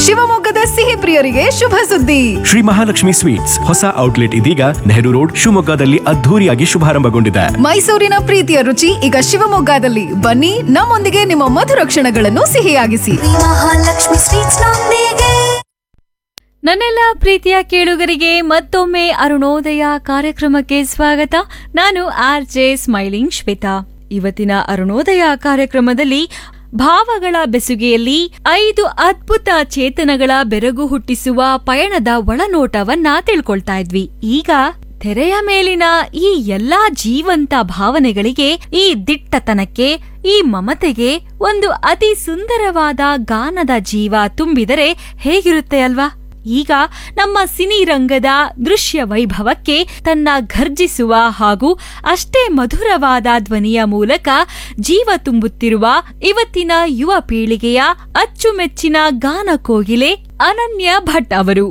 ಶಿವಮೊಗ್ಗದ ಸಿಹಿ ಪ್ರಿಯರಿಗೆ ಶುಭ ಸುದ್ದಿ ಶ್ರೀ ಮಹಾಲಕ್ಷ್ಮಿ ಸ್ವೀಟ್ಸ್ ಹೊಸ ಔಟ್ಲೆಟ್ ಇದೀಗ ನೆಹರು ರೋಡ್ ಶಿವಮೊಗ್ಗದಲ್ಲಿ ಅದ್ಧೂರಿಯಾಗಿ ಶುಭಾರಂಭಗೊಂಡಿದೆ ಮೈಸೂರಿನ ಪ್ರೀತಿಯ ರುಚಿ ಈಗ ಶಿವಮೊಗ್ಗದಲ್ಲಿ ಬನ್ನಿ ನಮ್ಮೊಂದಿಗೆ ನಿಮ್ಮ ಮಧುರ ಕ್ಷಣಗಳನ್ನು ಸಿಹಿಯಾಗಿಸಿ ಮಹಾಲಕ್ಷ್ಮಿ ಸ್ವೀಟ್ಸ್ ನೊಂದಿಗೆ ನನ್ನೆಲ್ಲ ಪ್ರೀತಿಯ ಕೇಳುಗರಿಗೆ ಮತ್ತೊಮ್ಮೆ ಅರುಣೋದಯ ಕಾರ್ಯಕ್ರಮಕ್ಕೆ ಸ್ವಾಗತ ನಾನು ಆರ್ ಜೆ ಸ್ಮೈಲಿಂಗ್ ಶ್ವೇತಾ ಇವತ್ತಿನ ಅರುಣೋದಯ ಕಾರ್ಯಕ್ರಮದಲ್ಲಿ ಭಾವಗಳ ಬೆಸುಗೆಯಲ್ಲಿ ಐದು ಅದ್ಭುತ ಚೇತನಗಳ ಬೆರಗು ಹುಟ್ಟಿಸುವ ಪಯಣದ ಒಳನೋಟವನ್ನ ತಿಳ್ಕೊಳ್ತಾ ಇದ್ವಿ ಈಗ ತೆರೆಯ ಮೇಲಿನ ಈ ಎಲ್ಲಾ ಜೀವಂತ ಭಾವನೆಗಳಿಗೆ ಈ ದಿಟ್ಟತನಕ್ಕೆ ಈ ಮಮತೆಗೆ ಒಂದು ಅತಿ ಸುಂದರವಾದ ಗಾನದ ಜೀವ ತುಂಬಿದರೆ ಹೇಗಿರುತ್ತೆ ಅಲ್ವಾ ಈಗ ನಮ್ಮ ಸಿನಿ ರಂಗದ ದೃಶ್ಯ ವೈಭವಕ್ಕೆ ತನ್ನ ಘರ್ಜಿಸುವ ಹಾಗೂ ಅಷ್ಟೇ ಮಧುರವಾದ ಧ್ವನಿಯ ಮೂಲಕ ಜೀವ ತುಂಬುತ್ತಿರುವ ಇವತ್ತಿನ ಯುವ ಪೀಳಿಗೆಯ ಅಚ್ಚುಮೆಚ್ಚಿನ ಗಾನ ಕೋಗಿಲೆ ಅನನ್ಯ ಭಟ್ ಅವರು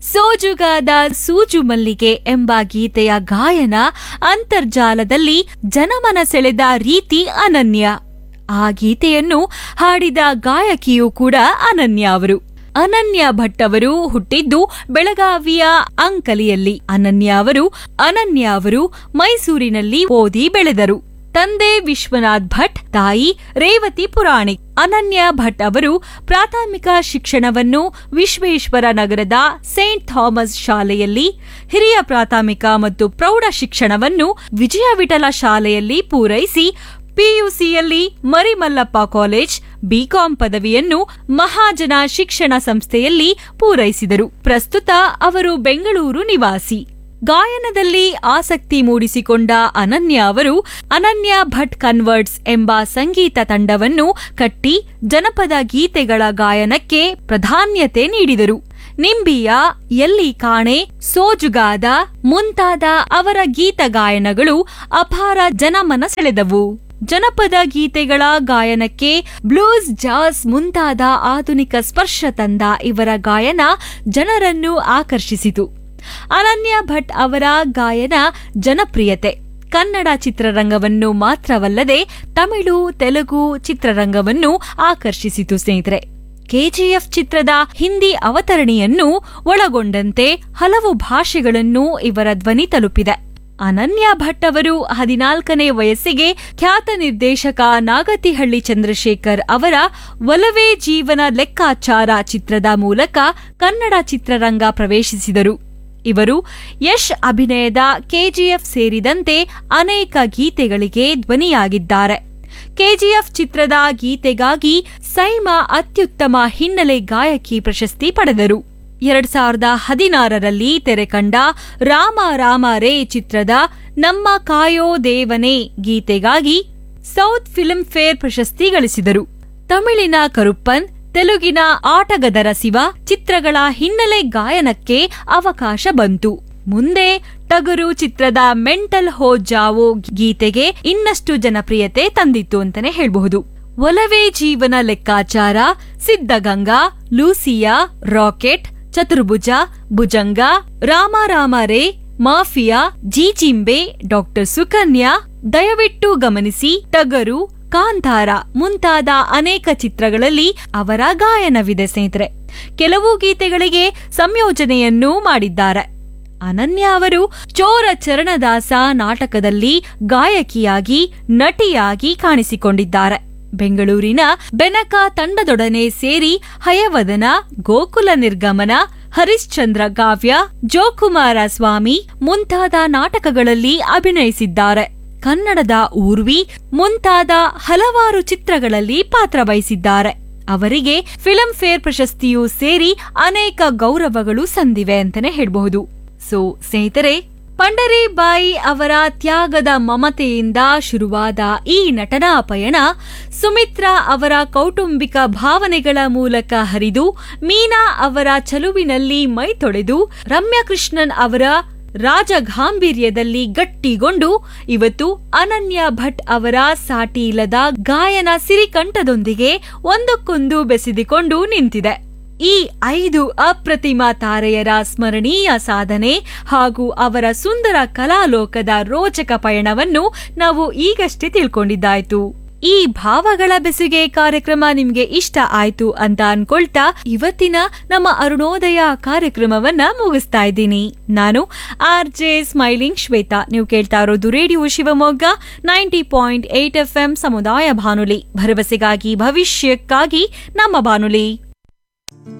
ಸೋಜುಗಾದ ಸೂಜು ಮಲ್ಲಿಗೆ ಎಂಬ ಗೀತೆಯ ಗಾಯನ ಅಂತರ್ಜಾಲದಲ್ಲಿ ಜನಮನ ಸೆಳೆದ ರೀತಿ ಅನನ್ಯ ಆ ಗೀತೆಯನ್ನು ಹಾಡಿದ ಗಾಯಕಿಯೂ ಕೂಡ ಅನನ್ಯ ಅವರು ಅನನ್ಯ ಭಟ್ ಅವರು ಹುಟ್ಟಿದ್ದು ಬೆಳಗಾವಿಯ ಅಂಕಲಿಯಲ್ಲಿ ಅನನ್ಯ ಅವರು ಅನನ್ಯ ಅವರು ಮೈಸೂರಿನಲ್ಲಿ ಓದಿ ಬೆಳೆದರು ತಂದೆ ವಿಶ್ವನಾಥ್ ಭಟ್ ತಾಯಿ ರೇವತಿ ಪುರಾಣಿಕ್ ಅನನ್ಯ ಭಟ್ ಅವರು ಪ್ರಾಥಮಿಕ ಶಿಕ್ಷಣವನ್ನು ವಿಶ್ವೇಶ್ವರ ನಗರದ ಸೇಂಟ್ ಥಾಮಸ್ ಶಾಲೆಯಲ್ಲಿ ಹಿರಿಯ ಪ್ರಾಥಮಿಕ ಮತ್ತು ಪ್ರೌಢ ಶಿಕ್ಷಣವನ್ನು ವಿಜಯ ವಿಠಲ ಶಾಲೆಯಲ್ಲಿ ಪೂರೈಸಿ ಪಿಯುಸಿಯಲ್ಲಿ ಮರಿಮಲ್ಲಪ್ಪ ಕಾಲೇಜ್ ಬಿಕಾಂ ಪದವಿಯನ್ನು ಮಹಾಜನ ಶಿಕ್ಷಣ ಸಂಸ್ಥೆಯಲ್ಲಿ ಪೂರೈಸಿದರು ಪ್ರಸ್ತುತ ಅವರು ಬೆಂಗಳೂರು ನಿವಾಸಿ ಗಾಯನದಲ್ಲಿ ಆಸಕ್ತಿ ಮೂಡಿಸಿಕೊಂಡ ಅನನ್ಯ ಅವರು ಅನನ್ಯ ಭಟ್ ಕನ್ವರ್ಟ್ಸ್ ಎಂಬ ಸಂಗೀತ ತಂಡವನ್ನು ಕಟ್ಟಿ ಜನಪದ ಗೀತೆಗಳ ಗಾಯನಕ್ಕೆ ಪ್ರಾಧಾನ್ಯತೆ ನೀಡಿದರು ನಿಂಬಿಯ ಎಲ್ಲಿ ಕಾಣೆ ಸೋಜುಗಾದ ಮುಂತಾದ ಅವರ ಗೀತ ಗಾಯನಗಳು ಅಪಾರ ಜನಮನ ಸೆಳೆದವು ಜನಪದ ಗೀತೆಗಳ ಗಾಯನಕ್ಕೆ ಬ್ಲೂಸ್ ಜಾಸ್ ಮುಂತಾದ ಆಧುನಿಕ ಸ್ಪರ್ಶ ತಂದ ಇವರ ಗಾಯನ ಜನರನ್ನು ಆಕರ್ಷಿಸಿತು ಅನನ್ಯ ಭಟ್ ಅವರ ಗಾಯನ ಜನಪ್ರಿಯತೆ ಕನ್ನಡ ಚಿತ್ರರಂಗವನ್ನು ಮಾತ್ರವಲ್ಲದೆ ತಮಿಳು ತೆಲುಗು ಚಿತ್ರರಂಗವನ್ನು ಆಕರ್ಷಿಸಿತು ಸ್ನೇಹಿತರೆ ಕೆಜಿಎಫ್ ಚಿತ್ರದ ಹಿಂದಿ ಅವತರಣಿಯನ್ನು ಒಳಗೊಂಡಂತೆ ಹಲವು ಭಾಷೆಗಳನ್ನು ಇವರ ಧ್ವನಿ ತಲುಪಿದೆ ಅನನ್ಯ ಭಟ್ ಅವರು ಹದಿನಾಲ್ಕನೇ ವಯಸ್ಸಿಗೆ ಖ್ಯಾತ ನಿರ್ದೇಶಕ ನಾಗತಿಹಳ್ಳಿ ಚಂದ್ರಶೇಖರ್ ಅವರ ಒಲವೇ ಜೀವನ ಲೆಕ್ಕಾಚಾರ ಚಿತ್ರದ ಮೂಲಕ ಕನ್ನಡ ಚಿತ್ರರಂಗ ಪ್ರವೇಶಿಸಿದರು ಇವರು ಯಶ್ ಅಭಿನಯದ ಕೆಜಿಎಫ್ ಸೇರಿದಂತೆ ಅನೇಕ ಗೀತೆಗಳಿಗೆ ಧ್ವನಿಯಾಗಿದ್ದಾರೆ ಕೆಜಿಎಫ್ ಚಿತ್ರದ ಗೀತೆಗಾಗಿ ಸೈಮಾ ಅತ್ಯುತ್ತಮ ಹಿನ್ನೆಲೆ ಗಾಯಕಿ ಪ್ರಶಸ್ತಿ ಪಡೆದರು ಎರಡ್ ಸಾವಿರದ ಹದಿನಾರರಲ್ಲಿ ತೆರೆಕಂಡ ರಾಮ ರಾಮ ರೇ ಚಿತ್ರದ ನಮ್ಮ ಕಾಯೋ ದೇವನೇ ಗೀತೆಗಾಗಿ ಸೌತ್ ಫಿಲ್ಮ್ ಫೇರ್ ಪ್ರಶಸ್ತಿ ಗಳಿಸಿದರು ತಮಿಳಿನ ಕರುಪ್ಪನ್ ತೆಲುಗಿನ ಆಟಗದರ ಶಿವ ಚಿತ್ರಗಳ ಹಿನ್ನೆಲೆ ಗಾಯನಕ್ಕೆ ಅವಕಾಶ ಬಂತು ಮುಂದೆ ಟಗರು ಚಿತ್ರದ ಮೆಂಟಲ್ ಹೋ ಜಾವೋ ಗೀತೆಗೆ ಇನ್ನಷ್ಟು ಜನಪ್ರಿಯತೆ ತಂದಿತ್ತು ಅಂತಾನೆ ಹೇಳ್ಬಹುದು ಒಲವೇ ಜೀವನ ಲೆಕ್ಕಾಚಾರ ಸಿದ್ಧಗಂಗಾ ಲೂಸಿಯಾ ರಾಕೆಟ್ ಚತುರ್ಭುಜ ಭುಜಂಗ ರಾಮ ರಾಮ ರೇ ಮಾಫಿಯಾ ಜೀಜಿಂಬೆ ಡಾಕ್ಟರ್ ಸುಕನ್ಯಾ ದಯವಿಟ್ಟು ಗಮನಿಸಿ ಟಗರು ಕಾಂತಾರ ಮುಂತಾದ ಅನೇಕ ಚಿತ್ರಗಳಲ್ಲಿ ಅವರ ಗಾಯನವಿದೆ ಸ್ನೇಹಿತರೆ ಕೆಲವು ಗೀತೆಗಳಿಗೆ ಸಂಯೋಜನೆಯನ್ನೂ ಮಾಡಿದ್ದಾರೆ ಅನನ್ಯ ಅವರು ಚೋರ ಚರಣದಾಸ ನಾಟಕದಲ್ಲಿ ಗಾಯಕಿಯಾಗಿ ನಟಿಯಾಗಿ ಕಾಣಿಸಿಕೊಂಡಿದ್ದಾರೆ ಬೆಂಗಳೂರಿನ ಬೆನಕ ತಂಡದೊಡನೆ ಸೇರಿ ಹಯವದನ ಗೋಕುಲ ನಿರ್ಗಮನ ಹರಿಶ್ಚಂದ್ರ ಕಾವ್ಯ ಜೋಕುಮಾರ ಸ್ವಾಮಿ ಮುಂತಾದ ನಾಟಕಗಳಲ್ಲಿ ಅಭಿನಯಿಸಿದ್ದಾರೆ ಕನ್ನಡದ ಊರ್ವಿ ಮುಂತಾದ ಹಲವಾರು ಚಿತ್ರಗಳಲ್ಲಿ ಪಾತ್ರವಹಿಸಿದ್ದಾರೆ ಅವರಿಗೆ ಫಿಲ್ಮ್ ಫೇರ್ ಪ್ರಶಸ್ತಿಯೂ ಸೇರಿ ಅನೇಕ ಗೌರವಗಳು ಸಂದಿವೆ ಅಂತಾನೆ ಹೇಳ್ಬಹುದು ಸೊ ಸ್ನೇಹಿತರೆ ಪಂಡರೀಬಾಯಿ ಅವರ ತ್ಯಾಗದ ಮಮತೆಯಿಂದ ಶುರುವಾದ ಈ ನಟನಾ ಪಯಣ ಸುಮಿತ್ರಾ ಅವರ ಕೌಟುಂಬಿಕ ಭಾವನೆಗಳ ಮೂಲಕ ಹರಿದು ಮೀನಾ ಅವರ ಚಲುವಿನಲ್ಲಿ ಮೈ ತೊಳೆದು ರಮ್ಯಕೃಷ್ಣನ್ ಅವರ ರಾಜಗಾಂಭೀರ್ಯದಲ್ಲಿ ಗಟ್ಟಿಗೊಂಡು ಇವತ್ತು ಅನನ್ಯ ಭಟ್ ಅವರ ಸಾಟಿ ಇಲ್ಲದ ಗಾಯನ ಸಿರಿಕಂಠದೊಂದಿಗೆ ಒಂದಕ್ಕೊಂದು ಬೆಸೆದುಕೊಂಡು ನಿಂತಿದೆ ಈ ಐದು ಅಪ್ರತಿಮ ತಾರೆಯರ ಸ್ಮರಣೀಯ ಸಾಧನೆ ಹಾಗೂ ಅವರ ಸುಂದರ ಕಲಾಲೋಕದ ರೋಚಕ ಪಯಣವನ್ನು ನಾವು ಈಗಷ್ಟೇ ತಿಳ್ಕೊಂಡಿದ್ದಾಯ್ತು ಈ ಭಾವಗಳ ಬೆಸುಗೆ ಕಾರ್ಯಕ್ರಮ ನಿಮ್ಗೆ ಇಷ್ಟ ಆಯ್ತು ಅಂತ ಅನ್ಕೊಳ್ತಾ ಇವತ್ತಿನ ನಮ್ಮ ಅರುಣೋದಯ ಕಾರ್ಯಕ್ರಮವನ್ನ ಮುಗಿಸ್ತಾ ಇದ್ದೀನಿ ನಾನು ಆರ್ ಜೆ ಸ್ಮೈಲಿಂಗ್ ಶ್ವೇತಾ ನೀವು ಕೇಳ್ತಾ ಇರೋದು radio Shivamogga ninety point eight F M ಸಮುದಾಯ ಬಾನುಲಿ ಭರವಸೆಗಾಗಿ ಭವಿಷ್ಯಕ್ಕಾಗಿ ನಮ್ಮ ಬಾನುಲಿ